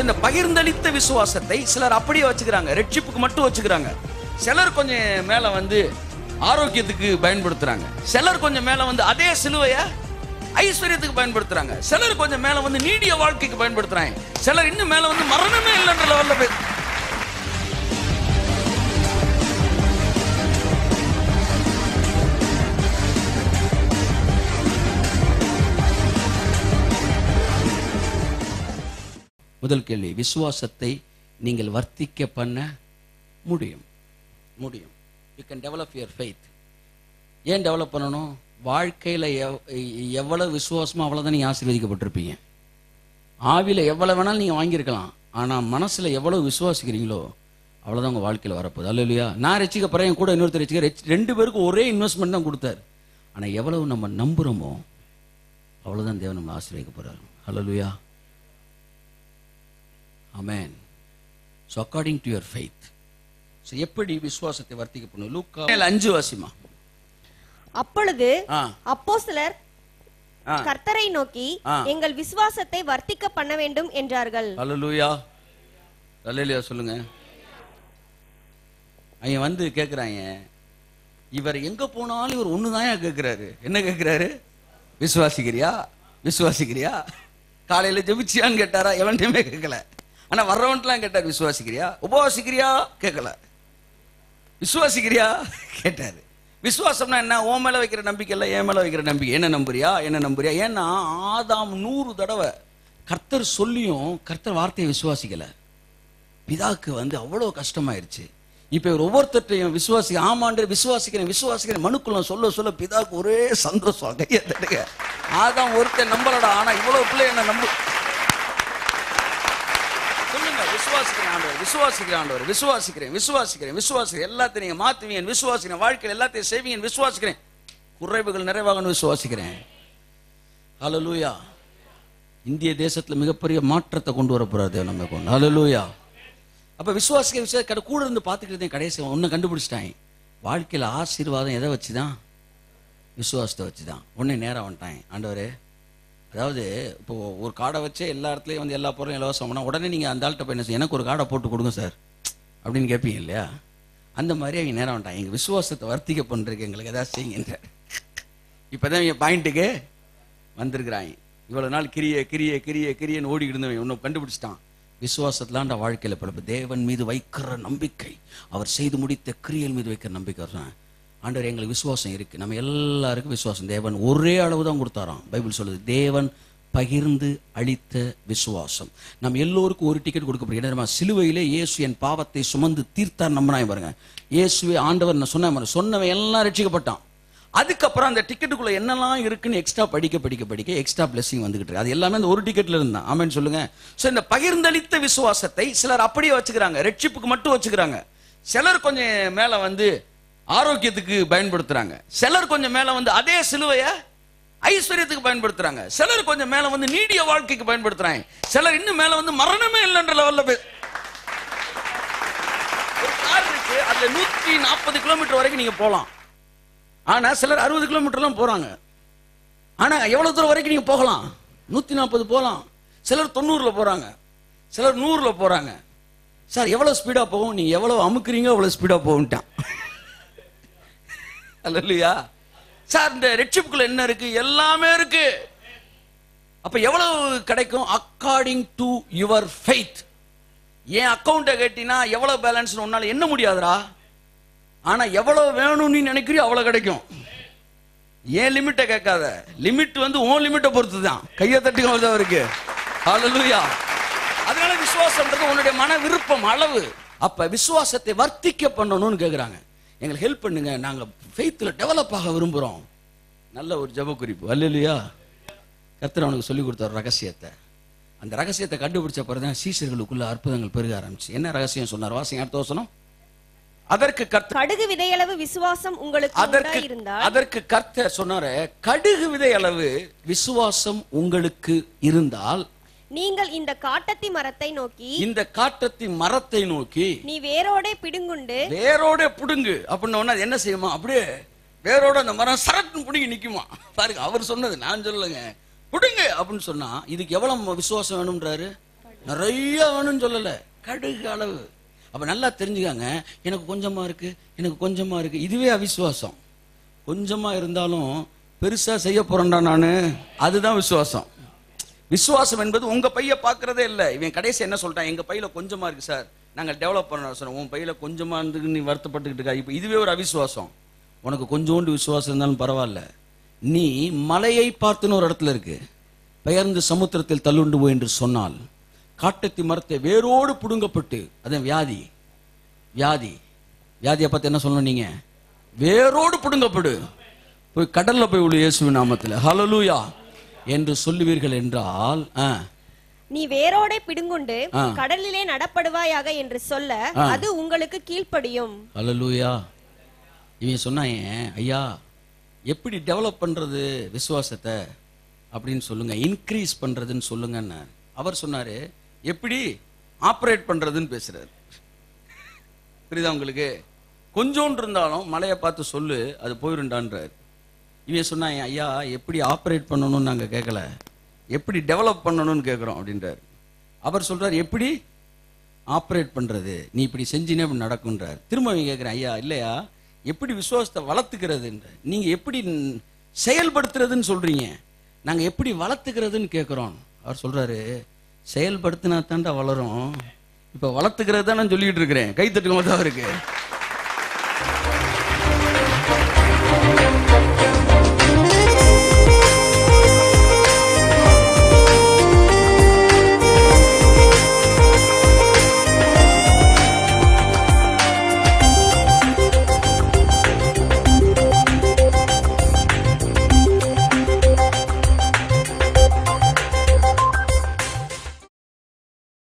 இந்த பகிர்ந்தளித்த விசுவாசத்தை சிலர் அப்படியே வச்சுக்கிறாங்க ரட்சிப்புக்கு மட்டும் வச்சுக்கிறாங்க சிலர் கொஞ்சம் மேல வந்து ஆரோக்கியத்துக்கு பயன்படுத்துறாங்க சிலர் கொஞ்சம் மேல வந்து அதே சிலுவைய ஐஸ்வர்யத்துக்கு பயன்படுத்துறாங்க சிலர் கொஞ்சம் மேல வந்து நீடிய வாழ்க்கைக்கு பயன்படுத்துறாங்க சிலர் இன்னும் மேல வந்து மரணமே இல்லைன்ற லெவல்ல போய் முதல் கேள்வி விசுவாசத்தை நீங்கள் வர்த்திக்க பண்ண முடியும் முடியும் you can develop your faith ஏன் டெவலப் பண்ணணும் வாழ்க்கையில் எவ் எவ்வளவு விசுவாசமோ அவ்வளோதான் நீங்கள் ஆசீர்வதிக்கப்பட்டிருப்பீங்க ஆவியில் எவ்வளோ வேணாலும் நீங்கள் வாங்கியிருக்கலாம் ஆனால் மனசில் எவ்வளவு விசுவாசிக்கிறீங்களோ அவ்வளோதான் உங்கள் வாழ்க்கையில் வரப்போகுது அல்ல இல்லையா நான் ரசிக்கப்படுறேன் என் கூட இன்னொருத்தர் ரசிக்க ரெச்- ரெண்டு பேருக்கும் ஒரே இன்வெஸ்ட்மெண்ட் தான் கொடுத்தாரு ஆனால் எவ்வளவு நம்ம நம்புகிறோமோ அவ்வளோதான் தேவன் நம்மளை ஆசீர்வதிக்க போகிறார் hallelujah amen so according to your faith so எப்படி விசுவாசத்தை வர்த்திக்க பண்ணும் லூக்கா அஞ்சு வாசிமா அப்பொழுது ஆ அப்போஸ்தலர் ஆ கர்த்தரை நோக்கி ஆ. எங்கள் விசுவாசத்தை வர்த்திக்க பண்ண வேண்டும் என்றார்கள் அல்லேலூயா அல்லேலூயா சொல்லுங்க அவன் வந்து கேட்குறாங்க இவர் எங்க போனாலும் இவர் ஒன்று தான் கேட்குறாரு என்ன கேட்குறாரு விசுவாசிக்கிறியா விசுவாசிக்கிறியா காலையில் ஜெபிச்சியான்னு கேட்டாரா எவன்டையுமே கேட்கல ஆனா வர்றவன்ட்டுலாம் கேட்டார் விசுவாசிக்கிறியா உபவாசிக்கிறியா கேட்கல விசுவாசிக்கிறியா கேட்டாரு விசுவாசம்னா என்ன உன் மேல வைக்கிற நம்பிக்கை இல்லை என் மேல வைக்கிற நம்பிக்கை என்ன நம்புறியா என்ன நம்புறியா ஏன்னா ஆதாம் நூறு தடவை கர்த்தர் சொல்லியும் கர்த்தர் வார்த்தையை விசுவாசிக்கல பிதாக்கு வந்து அவ்வளவு கஷ்டமாயிருச்சு இப்ப இவர் ஒவ்வொருத்தட்டையும் விசுவாசி ஆமாண்டு விசுவாசிக்கிறேன் விசுவாசிக்கிறேன் மனுக்குள்ள சொல்ல சொல்ல பிதாக்கு ஒரே சந்தோஷம் கையை தட்டுங்க ஆதாம் ஒருத்தன் நம்பலடா ஆனா இவ்வளவு பிள்ளை என்ன நம்பு சொல்லுங்க விசுவாசிக்கிறேன் ஆண்டவர் விசுவாசிக்கிறேன் ஆண்டவர் விசுவாசிக்கிறேன் விசுவாசிக்கிறேன் விசுவாசிக்கிறேன் எல்லாத்தையும் நீங்க மாத்துவீங்க விசுவாசிக்கிறேன் வாழ்க்கையில் எல்லாத்தையும் செய்வீங்க விசுவாசிக்கிறேன் குறைவுகள் நிறைவாகணும் விசுவாசிக்கிறேன் ஹalleluya இந்திய தேசத்துல மிகப்பெரிய மாற்றத்தை கொண்டு வர போறாரு தேவன் நம்ம கொண்டு ஹalleluya அப்ப விசுவாசிக்க விசுவாச கடை கூட இருந்து பார்த்துக்கிட்டு கடைசி ஒன்னு கண்டுபிடிச்சிட்டாங்க வாழ்க்கையில ஆசீர்வாதம் எதை வச்சுதான் விசுவாசத்தை வச்சுதான் உடனே நேரம் வந்துட்டாங்க ஆண்டவரே அதாவது இப்போ ஒரு காடை வச்சே எல்லா இடத்துலையும் வந்து எல்லா பொருளும் இலவசம் பண்ணா உடனே நீங்கள் அந்த ஆள்கிட்ட போய் என்ன செய்ய, எனக்கு ஒரு காடை போட்டு கொடுங்க சார் அப்படின்னு கேட்பீங்க இல்லையா அந்த மாதிரி அவங்க நேரம் வேண்டாம் எங்கள் விசுவாசத்தை வர்த்திக்க பண்ணுறதுக்கு எங்களுக்கு எதாவது செய்யுங்க இப்போ தான் இவங்க பாயிண்ட்டுக்கு வந்திருக்கிறாங்க இவ்வளோ நாள் கிரிய கிரிய கிரிய கிரியன்னு ஓடிக்கிட்டு இருந்தவன் இன்னும் கண்டுபிடிச்சிட்டான் விசுவாசத்துலாண்ட வாழ்க்கையில் பிறப்பு தேவன் மீது வைக்கிற நம்பிக்கை அவர் செய்து முடித்த கிரியல் மீது வைக்கிற நம்பிக்கை வர்றான் ஆண்டவர் எங்களுக்கு விசுவாசம் இருக்கு நம்ம எல்லாருக்கும் விசுவாசம் தேவன் ஒரே அளவு தான் கொடுத்தாராம் பைபிள் சொல்லுது தேவன் பகிர்ந்து அளித்த விசுவாசம் நம்ம எல்லோருக்கும் ஒரு டிக்கெட் கொடுக்கப்படுகிறது என்ன தெரியுமா? சிலுவையிலே இயேசு என் பாவத்தை சுமந்து தீர்த்தார் நம்பினாய் பாருங்க இயேசுவே ஆண்டவர் நான் சொன்ன மாதிரி சொன்னவன் எல்லாம் ரட்சிக்கப்பட்டான் அதுக்கப்புறம் அந்த டிக்கெட்டுக்குள்ள என்னெல்லாம் இருக்குன்னு எக்ஸ்ட்ரா படிக்க படிக்க படிக்க எக்ஸ்ட்ரா பிளஸிங் வந்துகிட்டு இருக்கு அது எல்லாமே அந்த ஒரு டிக்கெட்ல இருந்தான் ஆமென்னு சொல்லுங்க சோ இந்த பகிர்ந்தளித்த விசுவாசத்தை சிலர் அப்படியே வச்சுக்கிறாங்க ரட்சிப்புக்கு மட்டும் வச்சுக்கிறாங்க சிலர் கொஞ்சம் மேல வந்து ஆரோக்கியத்துக்கு பயன்படுத்துறாங்க சிலர் கொஞ்சம் மேல வந்து அதே சிலுவைய ஐஸ்வர்யத்துக்கு பயன்படுத்துறாங்க சிலர் கொஞ்சம் மேல வந்து நீடிய வாழ்க்கைக்கு பயன்படுத்துறாங்க சிலர் இன்னும் மேல வந்து மரணமே இல்லைன்ற லெவல்ல போய் ஒரு கார் இருக்கு அதுல நூத்தி நாற்பது கிலோமீட்டர் வரைக்கும் நீங்க போலாம் ஆனா சிலர் அறுபது கிலோமீட்டர்லாம் போறாங்க ஆனா எவ்வளவு தூரம் வரைக்கும் நீங்க போகலாம் நூத்தி நாற்பது போகலாம் சிலர் தொண்ணூறுல போறாங்க சிலர் நூறுல போறாங்க சார் எவ்வளவு ஸ்பீடா போகும் நீங்க எவ்வளவு அமுக்குறீங்க அவ்வளவு ஸ்பீடா போகும்ட்டான் அல்லையா சார் இந்த ரெட்சிப்புக்குள்ள என்ன இருக்கு எல்லாமே இருக்கு அப்ப எவ்வளவு கிடைக்கும் அக்கார்டிங் டு யுவர் ஃபெய்த் என் அக்கௌண்ட்டை கேட்டினா எவ்வளவு பேலன்ஸ் உன்னால என்ன முடியாதுடா ஆனா எவ்வளவு வேணும்னு நீ நினைக்கிறியோ அவ்வளவு கிடைக்கும் ஏன் லிமிட்டை கேட்காத லிமிட் வந்து உன் லிமிட்டை பொறுத்து தான் கையை தட்டி அவருக்கு ஹalleluya அதனால விசுவாசம்ன்றது உன்னுடைய மன விருப்பம் அளவு அப்ப விசுவாசத்தை வர்த்திக்க பண்ணணும்னு கேக்குறாங்க எங்களுக்கு ஹெல்ப் பண்ணுங்க நாங்க ஃபெய்த்தில் டெவலப் ஆக விரும்புறோம் நல்ல ஒரு ஜெப குறிப்பு அல்லையா கர்த்தர் அவனுக்கு சொல்லி கொடுத்தார் ரகசியத்தை அந்த ரகசியத்தை கண்டுபிடிச்ச பிறகுதான் சீசர்களுக்குள்ள அற்புதங்கள் பெருக ஆரம்பிச்சு என்ன ரகசியம் சொன்னார் வாசிங்க அடுத்த வசனம் அதற்கு கர்த்தர் கடுகு விதையளவு விசுவாசம் உங்களுக்கு அதற்கு இருந்தால் அதற்கு கர்த்தர் சொன்னாரு கடுகு விதை அளவு விசுவாசம் உங்களுக்கு இருந்தால் நீங்கள் இந்த காட்டத்தி மரத்தை நோக்கி இந்த காட்டத்தி மரத்தை நோக்கி நீ வேரோடே பிடுங்குண்டு வேரோட புடுங்கு அப்படின்னு உடனே அது என்ன செய்யுமா அப்படியே வேரோட அந்த மரம் சரட்டுன்னு புடுங்கி நிக்குமா பாருங்க அவர் சொன்னது நான் சொல்லலைங்க புடுங்கு அப்படின்னு சொன்னா இதுக்கு எவ்வளவு விசுவாசம் வேணும்ன்றாரு நிறைய வேணும்னு சொல்லல கடுகு அளவு அப்ப நல்லா தெரிஞ்சுக்காங்க எனக்கு கொஞ்சமா இருக்கு எனக்கு கொஞ்சமா இருக்கு இதுவே அவிசுவாசம் கொஞ்சமா இருந்தாலும் பெருசா செய்ய போறேன்டா நானு அதுதான் விசுவாசம் விசுவாசம் என்பது உங்க பைய பாக்குறதே இல்ல இவன் கடைசி என்ன சொல்லிட்டான் எங்க பையில கொஞ்சமா இருக்கு சார் நாங்க டெவலப் பண்ண சொன்னோம் உன் பையில கொஞ்சமா இருந்து நீ வருத்தப்பட்டுக்கிட்டு இருக்கா இப்ப இதுவே ஒரு அவிசுவாசம் உனக்கு கொஞ்சோண்டு விசுவாசம் இருந்தாலும் பரவாயில்ல நீ மலையை பார்த்துன்னு ஒரு இடத்துல இருக்கு பெயர்ந்து சமுத்திரத்தில் தள்ளுண்டு போய் என்று சொன்னால் காட்டத்தி மரத்தை வேரோடு புடுங்கப்பட்டு அதான் வியாதி வியாதி வியாதியை பார்த்து என்ன சொல்லணும் நீங்க வேரோடு புடுங்கப்படு போய் கடல்ல போய் விழு இயேசுவின் நாமத்துல ஹalleluya என்று சொல்லுவீர்கள் என்றால் ஆ, நீ வேரோடே பிடுங்குண்டு ஆ. கடலிலே நடப்படுவாயாக என்று சொல்ல அது உங்களுக்கு கீழ்ப்படியும் ஹalleluya இவன் சொன்னான் ஐயா எப்படி டெவலப் பண்றது விசுவாசத்தை அப்படின்னு சொல்லுங்க இன்க்ரீஸ் பண்றதுன்னு சொல்லுங்கன்னு அவர் சொன்னாரு எப்படி ஆப்ரேட் பண்றதுன்னு பேசுறாரு புரியுதா உங்களுக்கு கொஞ்சோண்டு இருந்தாலும் மலையை பார்த்து சொல்லு அது போயிருண்டான்றார் இவன் சொன்னான் ஐயா எப்படி ஆப்ரேட் பண்ணணும்னு நாங்க கேட்கல எப்படி டெவலப் பண்ணணும்னு கேட்குறோம் அப்படின்றார் அவர் சொல்றார் எப்படி ஆப்ரேட் பண்றது நீ இப்படி செஞ்சினே இப்படி நடக்கும்ன்றார் திரும்ப அவங்க கேட்குறேன் ஐயா இல்லையா எப்படி விசுவாசத்தை வளர்த்துக்கிறதுன்ற நீங்க எப்படி ந- செயல்படுத்துறதுன்னு சொல்றீங்க நாங்க எப்படி வளர்த்துக்கிறதுன்னு கேட்குறோம் அவர் சொல்றாரு செயல்படுத்தினா தாண்டா வளரும் இப்ப வளர்த்துக்கிறது தான் நான் சொல்லிட்டு இருக்கிறேன் கை தட்டுக்கு மட்டும் அவருக்கு